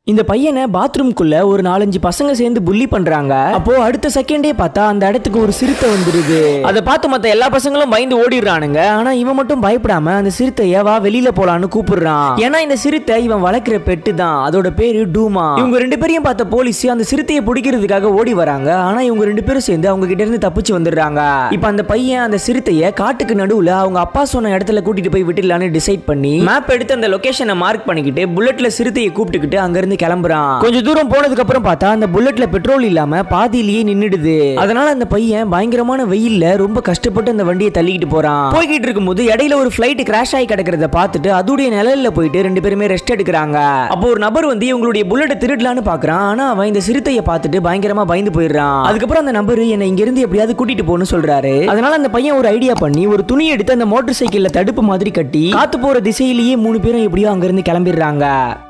இந்த பையனை பாத்ரூம்குள்ள ஒரு நாலஞ்சு பசங்க சேர்ந்து புள்ளி பண்றாங்க அப்போ அடுத்த செகண்டே பார்த்தா அந்த இடத்துக்கு ஒரு சிறுத்தை வந்துருது அதை பார்த்து மத்த எல்லா பசங்களும் பயந்து ஓடிடுறானுங்க ஆனா இவன் மட்டும் பயப்படாம அந்த சிறுத்தைய வா வெளியில போலான்னு கூப்பிடுறான் ஏன்னா இந்த சிறுத்தை இவன் வளர்க்குற பெட்டு தான் அதோட பேரு டூமா இவங்க ரெண்டு பேரையும் பார்த்த போலீஸ் அந்த சிறுத்தையை பிடிக்கிறதுக்காக ஓடி வராங்க ஆனா இவங்க ரெண்டு பேரும் சேர்ந்து அவங்க கிட்ட இருந்து தப்பிச்சு வந்துடுறாங்க இப்ப அந்த பையன் அந்த சிறுத்தைய காட்டுக்கு நடுவுல அவங்க அப்பா சொன்ன இடத்துல கூட்டிட்டு போய் விட்டுலான்னு டிசைட் பண்ணி மேப் எடுத்து அந்த லொகேஷனை மார்க் பண்ணிக்கிட்டு புல்லட்ல சிறுத்தையை கூப்பிட்டுக்கிட்டு அங்க இருந்து கிளம்புறான் கொஞ்ச தூரம் போனதுக்கு அப்புறம் பார்த்தா அந்த புல்லட்ல பெட்ரோல் இல்லாம பாதியிலேயே நின்னுடுது அதனால அந்த பையன் பயங்கரமான வெயில்ல ரொம்ப கஷ்டப்பட்டு அந்த வண்டியை தள்ளிக்கிட்டு போறான் போய்கிட்டு இருக்கும்போது இடையில ஒரு ஃபிளைட் கிராஷ் ஆகி கிடக்கிறத பார்த்துட்டு அதோடைய நிழல்ல போயிட்டு ரெண்டு பேருமே ரெஸ்ட் எடுக்கிறாங்க அப்போ ஒரு நபர் வந்து இவங்களுடைய புல்லட்டை திருடலான்னு பாக்குறான் ஆனா அவன் இந்த சிறுத்தையை பார்த்துட்டு பயங்கரமா பயந்து போயிடுறான் அதுக்கப்புறம் அந்த நபர் என்னை இங்க இருந்து எப்படியாவது கூட்டிட்டு போன்னு சொல்றாரு அதனால அந்த பையன் ஒரு ஐடியா பண்ணி ஒரு துணி எடுத்து அந்த மோட்டார் சைக்கிள்ல தடுப்பு மாதிரி கட்டி காத்து போற திசையிலேயே மூணு பேரும் எப்படியோ அங்க இருந்து கிளம்பிடுறாங்க